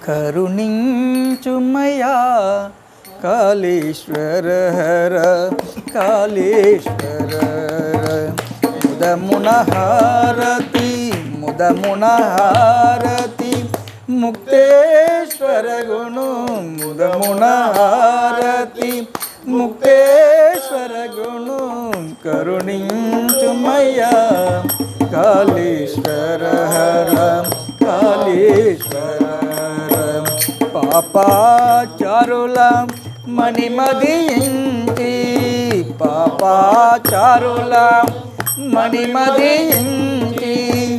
కరుణించుమయా కాళేశ్వర హర కాళేశ్వర ముదమున హారతి ముదమున హారతి ముక్తేశ్వర గుణు ముదమున హారతి ముక్తేశ్వర గుణు కరుణించుమయ్యా కాళేశ్వర హర కాళేశ్వర పాపాచారుల మణిమదించి పాపాచారుల మణిమదించి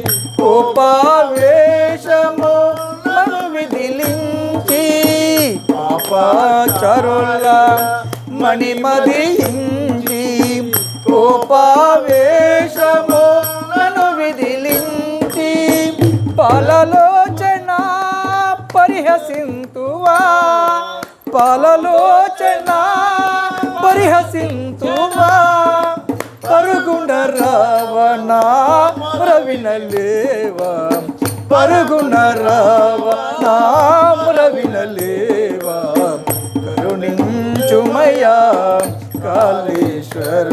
కోపావేశము మను విధిలించి పాపాచారుల మణిమదించి కోపావేశము నన్ను విధిలించి పాలలోచన పరిహసింతువా పాలలోచన పరిహసింతువా పరుగుండ రావణ రవినలేవా పరుగున రావణ రవినలేవా కరుణించుమయ్యా కాళేశ్వర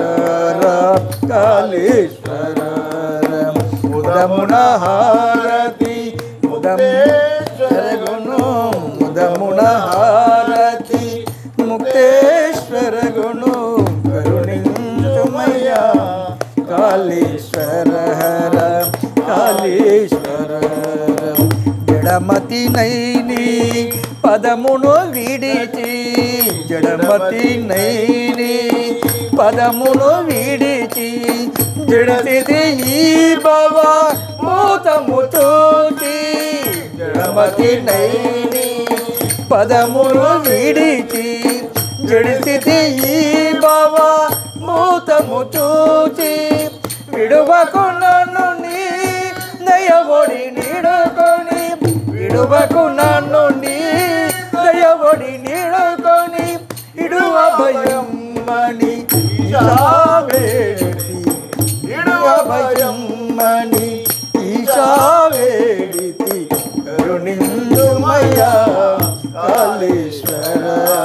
కాళేశ్వర ముదమున హారతి ముదమేశ్వర గుణు ముదమున హారతి ముక్తేశ్వర గుణు కరుణించుమయ్యా కాళేశ్వర హర కాళేశ్వర జడమతి నైని పదమును విడిచి జడమతి నైని పదమును విడిచి జడతిది ఈ భవ మూతము చూచి జడమతి నైని పదమును విడిచి జడిసిది ఈ భవ మూతము చూచి విడువకు నన్ను నీ దయవడి నీడుకొని విడువకు నన్ను నీ దయవడి నీడుకొని ఇడువ భయం మణి ఈశావేడితి ఇడువ భయం మణి ఈశావేడితి కరుణిందుమయ్యా కాళేశ్వర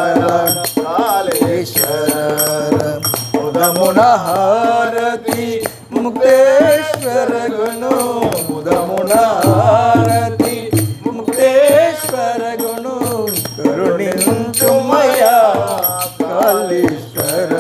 కాళేశ్వర ముదమున హారతి ముక్తేశ్వర గుణు ముదమున హారతి ముక్తేశ్వర గుణు కరుణించుమయ్యా కాళేశ్వర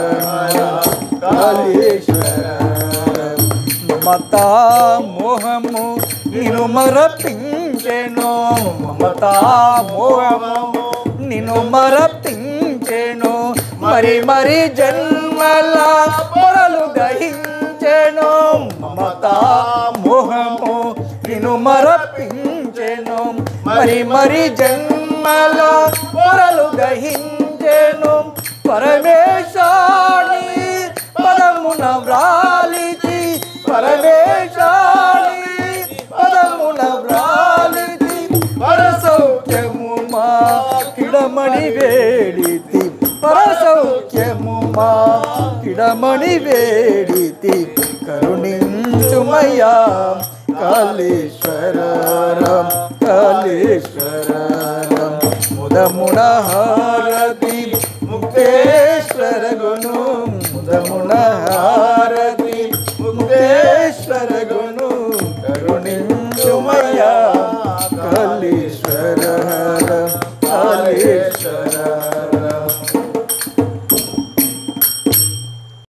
కాళేశ్వర మమతా మోహము నిన్ను మరపించెను మమతా మోహము నిన్ను మరపించెను మరి మరి జన్మల పొరలు దహించెను మమతా మోహము నిన్ను మరపించెను మరి మరి జన్మల పొరలు దహించెను పరమేశాని పదమున వ్రాలితి పరమేశాని పదమున వ్రాలితి పరసౌఖ్యము మా కిడమణి వేడితి పరసౌఖ్యము మా కిడమణి వేడితి కరుణించుమయ్యా కాళేశ్వర కాళేశ్వర ముదమున హారతి ముక్తేశ్వర గుణ